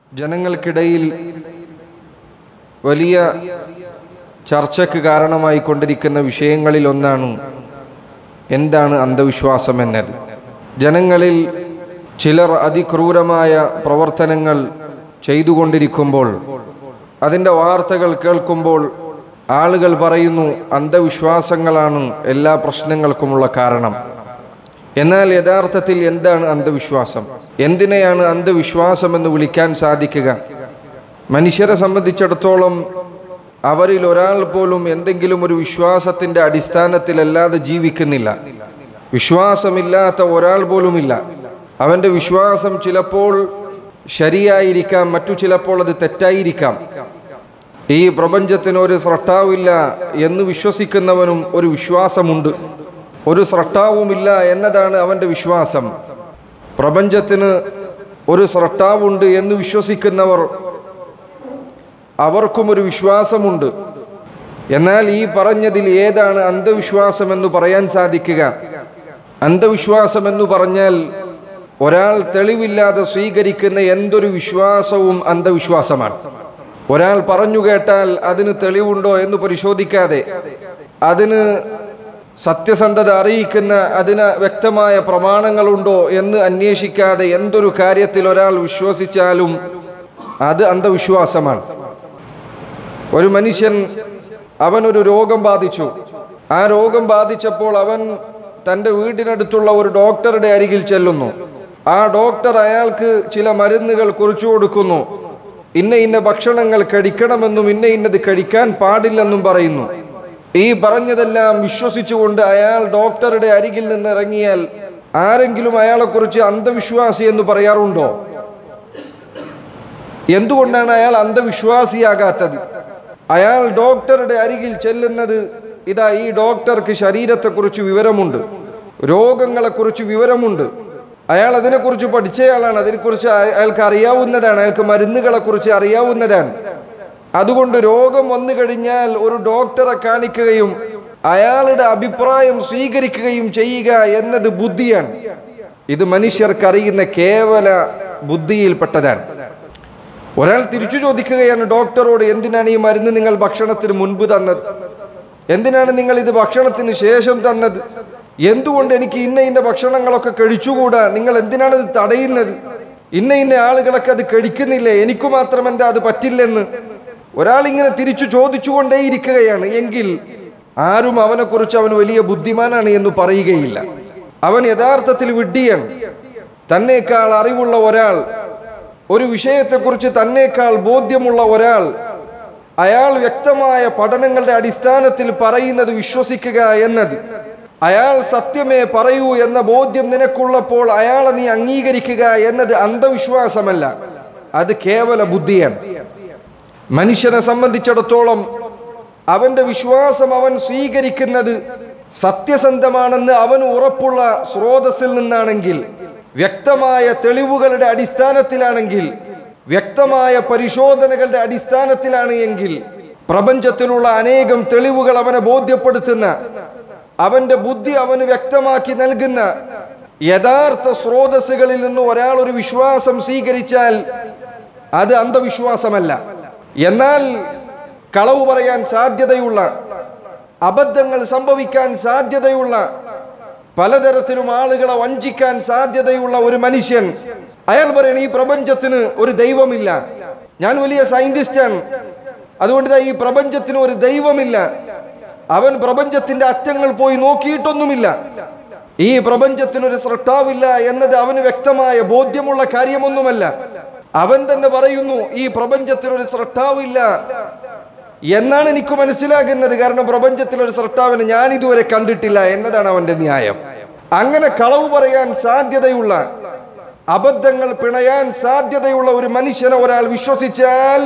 ജനങ്ങൾക്കിടയിൽ വലിയ ചർച്ചയ്ക്ക് കാരണമായി കൊണ്ടിരിക്കുന്ന വിഷയങ്ങളിൽ ഒന്നാണ് എന്താണ് അന്ധവിശ്വാസം എന്നത് ജനങ്ങളിൽ ചിലർ അതിക്രൂരമായ പ്രവർത്തനങ്ങൾ ചെയ്തുകൊണ്ടിരിക്കുമ്പോൾ അതിൻ്റെ വാർത്തകൾ കേൾക്കുമ്പോൾ ആളുകൾ പറയുന്നു അന്ധവിശ്വാസങ്ങളാണ് എല്ലാ പ്രശ്നങ്ങൾക്കുമുള്ള കാരണം എന്നാൽ യഥാർത്ഥത്തിൽ എന്താണ് അന്ധവിശ്വാസം എന്തിനെയാണ് അന്ധവിശ്വാസം എന്ന് വിളിക്കാൻ സാധിക്കുക മനുഷ്യരെ സംബന്ധിച്ചിടത്തോളം അവരിൽ ഒരാൾ പോലും എന്തെങ്കിലും ഒരു വിശ്വാസത്തിൻ്റെ അടിസ്ഥാനത്തിലല്ലാതെ ജീവിക്കുന്നില്ല വിശ്വാസമില്ലാത്ത ഒരാൾ പോലുമില്ല അവൻ്റെ വിശ്വാസം ചിലപ്പോൾ ശരിയായിരിക്കാം മറ്റു ചിലപ്പോൾ അത് തെറ്റായിരിക്കാം ഈ പ്രപഞ്ചത്തിന് ഒരു സ്രഷ്ടാവില്ല എന്ന് വിശ്വസിക്കുന്നവനും ഒരു വിശ്വാസമുണ്ട് ഒരു സ്രഷ്ടാവുമില്ല എന്നതാണ് അവൻ്റെ വിശ്വാസം പ്രപഞ്ചത്തിന് ഒരു സ്രഷ്ടാവുണ്ട് എന്ന് വിശ്വസിക്കുന്നവർ അവർക്കും ഒരു വിശ്വാസമുണ്ട് എന്നാൽ ഈ പറഞ്ഞതിൽ ഏതാണ് അന്ധവിശ്വാസം എന്ന് പറയാൻ സാധിക്കുക അന്ധവിശ്വാസം എന്ന് പറഞ്ഞാൽ ഒരാൾ തെളിവില്ലാതെ സ്വീകരിക്കുന്ന എന്തൊരു വിശ്വാസവും അന്ധവിശ്വാസമാണ് ഒരാൾ പറഞ്ഞു കേട്ടാൽ അതിന് തെളിവുണ്ടോ എന്ന് പരിശോധിക്കാതെ അതിന് സത്യസന്ധത അറിയിക്കുന്ന അതിന് വ്യക്തമായ പ്രമാണങ്ങളുണ്ടോ എന്ന് അന്വേഷിക്കാതെ എന്തൊരു കാര്യത്തിൽ ഒരാൾ വിശ്വസിച്ചാലും അത് അന്ധവിശ്വാസമാണ് ഒരു മനുഷ്യൻ അവനൊരു രോഗം ബാധിച്ചു ആ രോഗം ബാധിച്ചപ്പോൾ അവൻ തൻ്റെ വീടിനടുത്തുള്ള ഒരു ഡോക്ടറുടെ അരികിൽ ചെല്ലുന്നു ആ ഡോക്ടർ അയാൾക്ക് ചില മരുന്നുകൾ കുറിച്ചു കൊടുക്കുന്നു ഇന്ന ഇന്ന ഭക്ഷണങ്ങൾ കഴിക്കണമെന്നും ഇന്ന ഇന്നത് കഴിക്കാൻ പാടില്ലെന്നും പറയുന്നു ഈ പറഞ്ഞതെല്ലാം വിശ്വസിച്ചുകൊണ്ട് അയാൾ ഡോക്ടറുടെ അരികിൽ നിന്ന് ഇറങ്ങിയാൽ ആരെങ്കിലും അയാളെക്കുറിച്ച് അന്ധവിശ്വാസി എന്ന് പറയാറുണ്ടോ എന്തുകൊണ്ടാണ് അയാൾ അന്ധവിശ്വാസിയാകാത്തത് അയാൾ ഡോക്ടറുടെ അരികിൽ ചെല്ലുന്നത് ഇതാ ഈ ഡോക്ടർക്ക് ശരീരത്തെക്കുറിച്ച് വിവരമുണ്ട് രോഗങ്ങളെക്കുറിച്ച് വിവരമുണ്ട് അയാൾ അതിനെക്കുറിച്ച് പഠിച്ചയാളാണ് അതിനെക്കുറിച്ച് അയാൾക്ക് അറിയാവുന്നതാണ് അയാൾക്ക് മരുന്നുകളെക്കുറിച്ച് അറിയാവുന്നതാണ് അതുകൊണ്ട് രോഗം വന്നു കഴിഞ്ഞാൽ ഒരു ഡോക്ടറെ കാണിക്കുകയും അയാളുടെ അഭിപ്രായം സ്വീകരിക്കുകയും ചെയ്യുക എന്നത് ബുദ്ധിയാണ് ഇത് മനുഷ്യർക്കറിയുന്ന കേവല ബുദ്ധിയിൽപ്പെട്ടതാണ് ഒരാൾ തിരിച്ചു ചോദിക്കുകയാണ് ഡോക്ടറോട് എന്തിനാണ് ഈ മരുന്ന് നിങ്ങൾ ഭക്ഷണത്തിന് മുൻപ് തന്നത് എന്തിനാണ് നിങ്ങൾ ഇത് ഭക്ഷണത്തിന് ശേഷം തന്നത് എന്തുകൊണ്ട് എനിക്ക് ഇന്ന ഇന്ന ഭക്ഷണങ്ങളൊക്കെ കഴിച്ചുകൂടാ നിങ്ങൾ എന്തിനാണ് ഇത് തടയുന്നത് ഇന്ന ഇന്ന ആളുകളൊക്കെ അത് കഴിക്കുന്നില്ലേ എനിക്ക് മാത്രം എന്താ അത് പറ്റില്ലെന്ന് ഒരാൾ ഇങ്ങനെ തിരിച്ചു ചോദിച്ചുകൊണ്ടേയിരിക്കുകയാണ് എങ്കിൽ ആരും അവനെക്കുറിച്ച് അവൻ വലിയ ബുദ്ധിമാനാണ് എന്ന് പറയുകയില്ല അവൻ യഥാർത്ഥത്തിൽ വിഡ്ഢിയാണ് തന്നേക്കാൾ അറിവുള്ള ഒരാൾ ഒരു വിഷയത്തെക്കുറിച്ച് തന്നേക്കാൾ ബോധ്യമുള്ള ഒരാൾ അയാൾ വ്യക്തമായ പഠനങ്ങളുടെ അടിസ്ഥാനത്തിൽ പറയുന്നത് വിശ്വസിക്കുക എന്നത് അയാൾ സത്യമേ പറയൂ എന്ന ബോധ്യം നിനക്കുള്ളപ്പോൾ അയാളെ നീ അംഗീകരിക്കുക എന്നത് അന്ധവിശ്വാസമല്ല അത് കേവല ബുദ്ധിയാണ് മനുഷ്യനെ സംബന്ധിച്ചിടത്തോളം അവന്റെ വിശ്വാസം അവൻ സ്വീകരിക്കുന്നത് സത്യസന്ധമാണെന്ന് അവന് ഉറപ്പുള്ള സ്രോതസ്സിൽ നിന്നാണെങ്കിൽ വ്യക്തമായ തെളിവുകളുടെ അടിസ്ഥാനത്തിലാണെങ്കിൽ വ്യക്തമായ പരിശോധനകളുടെ അടിസ്ഥാനത്തിലാണ് എങ്കിൽ പ്രപഞ്ചത്തിലുള്ള അനേകം തെളിവുകൾ അവനെ ബോധ്യപ്പെടുത്തുന്ന അവന്റെ ബുദ്ധി അവന് വ്യക്തമാക്കി നൽകുന്ന യഥാർത്ഥ സ്രോതസ്സുകളിൽ നിന്ന് ഒരാൾ ഒരു വിശ്വാസം സ്വീകരിച്ചാൽ അത് അന്ധവിശ്വാസമല്ല എന്നാൽ കളവ് പറയാൻ സാധ്യതയുള്ള അബദ്ധങ്ങൾ സംഭവിക്കാൻ സാധ്യതയുള്ള പലതരത്തിലും ആളുകളെ വഞ്ചിക്കാൻ സാധ്യതയുള്ള ഒരു മനുഷ്യൻ അയാൾ പറയണ ഈ പ്രപഞ്ചത്തിന് ഒരു ദൈവമില്ല ഞാൻ വലിയ സയന്റിസ്റ്റാണ് അതുകൊണ്ട് ഈ പ്രപഞ്ചത്തിന് ഒരു ദൈവമില്ല അവൻ പ്രപഞ്ചത്തിന്റെ അറ്റങ്ങൾ പോയി നോക്കിയിട്ടൊന്നുമില്ല ഈ പ്രപഞ്ചത്തിന് ഒരു സൃഷ്ടാവില്ല എന്നത് അവന് വ്യക്തമായ ബോധ്യമുള്ള കാര്യമൊന്നുമല്ല അവൻ തന്നെ പറയുന്നു ഈ പ്രപഞ്ചത്തിന് ഒരു സൃഷ്ടാവില്ല എന്നാണ് എനിക്ക് മനസ്സിലാകുന്നത് കാരണം പ്രപഞ്ചത്തിൽ ഒരു സൃഷ്ടാവിനെ ഞാൻ ഇതുവരെ കണ്ടിട്ടില്ല എന്നതാണ് അവന്റെ ന്യായം അങ്ങനെ കളവ് പറയാൻ സാധ്യതയുള്ള അബദ്ധങ്ങൾ പിണയാൻ സാധ്യതയുള്ള ഒരു മനുഷ്യനെ ഒരാൾ വിശ്വസിച്ചാൽ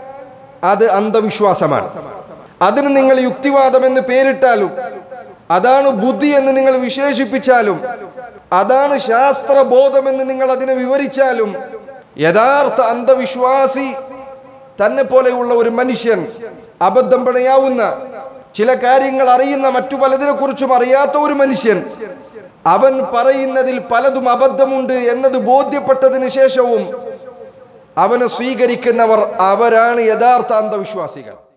അത് അന്ധവിശ്വാസമാണ് അതിന് നിങ്ങൾ യുക്തിവാദം എന്ന് പേരിട്ടാലും അതാണ് ബുദ്ധി എന്ന് നിങ്ങൾ വിശേഷിപ്പിച്ചാലും അതാണ് ശാസ്ത്രബോധം എന്ന് നിങ്ങൾ അതിനെ വിവരിച്ചാലും യഥാർത്ഥ അന്ധവിശ്വാസി തന്നെ പോലെയുള്ള ഒരു മനുഷ്യൻ അബദ്ധം പിണയാവുന്ന ചില കാര്യങ്ങൾ അറിയുന്ന മറ്റു പലതിനെ കുറിച്ചും അറിയാത്ത ഒരു മനുഷ്യൻ അവൻ പറയുന്നതിൽ പലതും അബദ്ധമുണ്ട് എന്നത് ബോധ്യപ്പെട്ടതിന് ശേഷവും അവനെ സ്വീകരിക്കുന്നവർ അവരാണ് യഥാർത്ഥ അന്ധവിശ്വാസികൾ